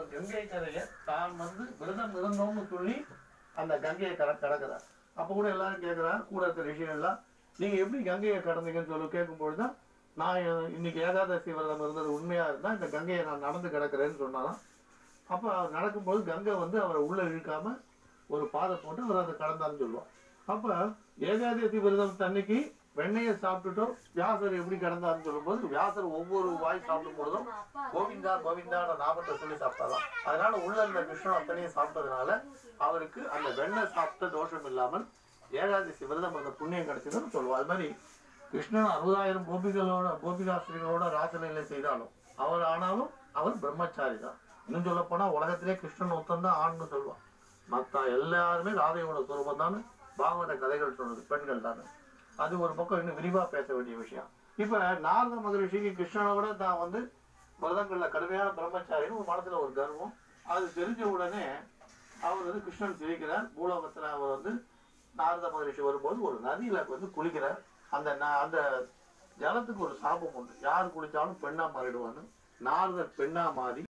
அவர் கங்கை கரையில தான் வந்து விரதம் இருந்தோம்னு சொல்லி அந்த கங்கையை கட கடக்கிறார் அப்ப கூட எல்லாரும் கேட்கிறார் கூட இருக்கிற ரிஷிகள் எல்லாம் நீங்க எப்படி கங்கையை கடந்தீங்கன்னு சொல்லி கேட்கும்பொழுது தான் நான் இன்னைக்கு ஏகாதசி விரதம் இருந்தது உண்மையா இருந்தா இந்த கங்கையை நான் நடந்து கிடக்கிறேன்னு சொன்னாலாம் அப்ப அவர் நடக்கும்போது கங்கை வந்து அவரை உள்ள இழுக்காம ஒரு பாதை போட்டு அவர் அதை கடந்தான்னு சொல்லுவார் அப்ப ஏகாதசி விரதம் அன்னைக்கு வெண்ணெயை சாப்பிட்டுட்டோம் வியாசர் எப்படி கடந்தாருன்னு சொல்லும்போது வியாசர் ஒவ்வொரு வாய் சாப்பிடும் பொழுதும் கோவிந்தா கோவிந்தான நாமத்தை சொல்லி சாப்பிட்டாராம் அதனால உள்ள இருந்த கிருஷ்ணன் அத்தனையும் சாப்பிட்டதுனால அவருக்கு அந்த வெண்ணெய் சாப்பிட்ட தோஷம் இல்லாமல் ஏகாதசி விரதம் அந்த புண்ணியம் கிடைச்சதுன்னு சொல்லுவோம் அது மாதிரி கிருஷ்ணன் அறுபதாயிரம் கோபிகளோட கோபிகாஸ்திரிகளோட ராசநிலை செய்தாலும் அவர் ஆனாலும் அவர் பிரம்மச்சாரி தான் இன்னும் சொல்ல போனா உலகத்திலே கிருஷ்ணன் ஒருத்தன் தான் ஆண்னு சொல்லுவான் மத்த எல்லாருமே ராதையோட சுரூபம் தான் பாகவத கதைகள் சொன்னது பெண்கள் தானே அது ஒரு பக்கம் இன்னும் விரிவா பேச வேண்டிய விஷயம் இப்ப நாரத மகரிஷிக்கு கிருஷ்ணனோட தான் வந்து விரதங்கள்ல கடுமையான பிரம்மச்சாரின்னு ஒரு மனசுல ஒரு கர்வம் அது தெரிஞ்ச உடனே அவர் வந்து கிருஷ்ணன் சிரிக்கிறார் பூலோகத்துல அவர் வந்து நாரத மகரிஷி வரும்போது ஒரு நதியில வந்து குளிக்கிறார் அந்த ந- அந்த ஜலத்துக்கு ஒரு சாபம் உண்டு யார் குளிச்சாலும் பெண்ணா மாறிடுவான்னு நாரதர் பெண்ணா மாறி